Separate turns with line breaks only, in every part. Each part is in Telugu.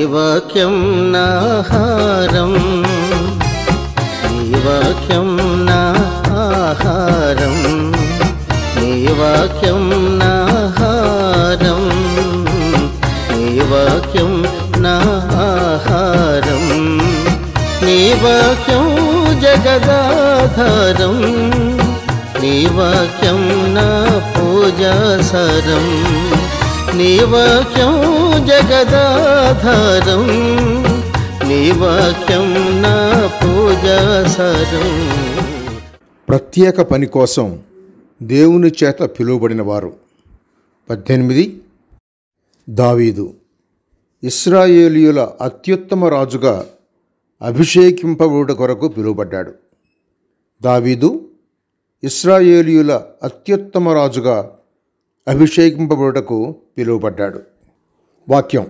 వాక్యం నాహారం నీ వాక్యం నా ఆహారం నీ వాక్యం నాహారం నీ వాక్యం నా ఆహారం నీ వాక్యం జగదాధారం నీ వాక్యం నా పూజాసరం నీ వాక్యం జగదాధారం నీ వాక్యం నా పూజాసరం
ప్రత్యేక పని కోసం దేవుని చేత పిలువబడిన వారు పద్దెనిమిది దావీదు ఇస్రాయేలీయుల అత్యుత్తమ రాజుగా అభిషేకింపబడుట కొరకు పిలువబడ్డాడు దావీదు ఇస్రాయేలీయుల అత్యుత్తమ రాజుగా అభిషేకింపబడుటకు పిలువబడ్డాడు వాక్యం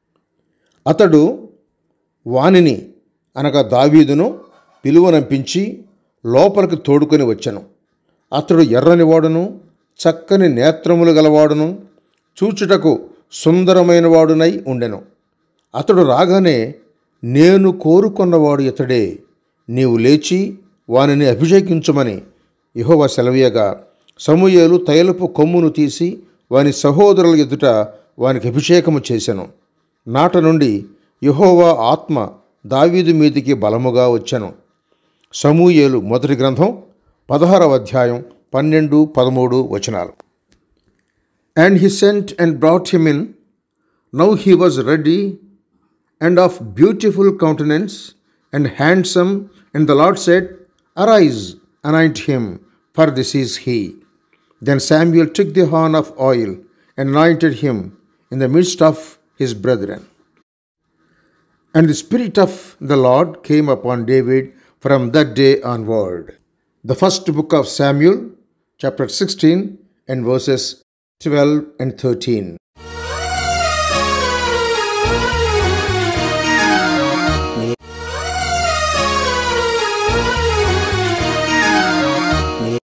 అతడు వానిని అనగా దావీదును పిలువనంపించి లోపలికి తోడుకొని వచ్చెను అతడు ఎర్రని వాడును చక్కని నేత్రములు గలవాడును చూచుటకు సుందరమైన వాడునై ఉండెను అతడు రాగానే నేను కోరుకున్నవాడు ఇతడే నీవు లేచి వానిని అభిషేకించుమని యెహోవా సెలవీయగా సమూయేలు తైలపు కొమ్మును తీసి వాని సహోదరుల ఎదుట వానికి అభిషేకము చేసెను నాట నుండి యెహోవా ఆత్మ దావీదు మీదికి బలముగా వచ్చెను సమూయేలు మొదటి గ్రంథం పదహారవ అధ్యాయం పన్నెండు పదమూడు వచనాలు and he sent and brought him in now he was ready and of beautiful countenance and handsome, and the Lord said, Arise, anoint him, for this is he. Then Samuel took the horn of oil and anointed him in the midst of his brethren. And the Spirit of the Lord came upon David from that day onward. The first book of Samuel, chapter 16, and verses 12 and 13.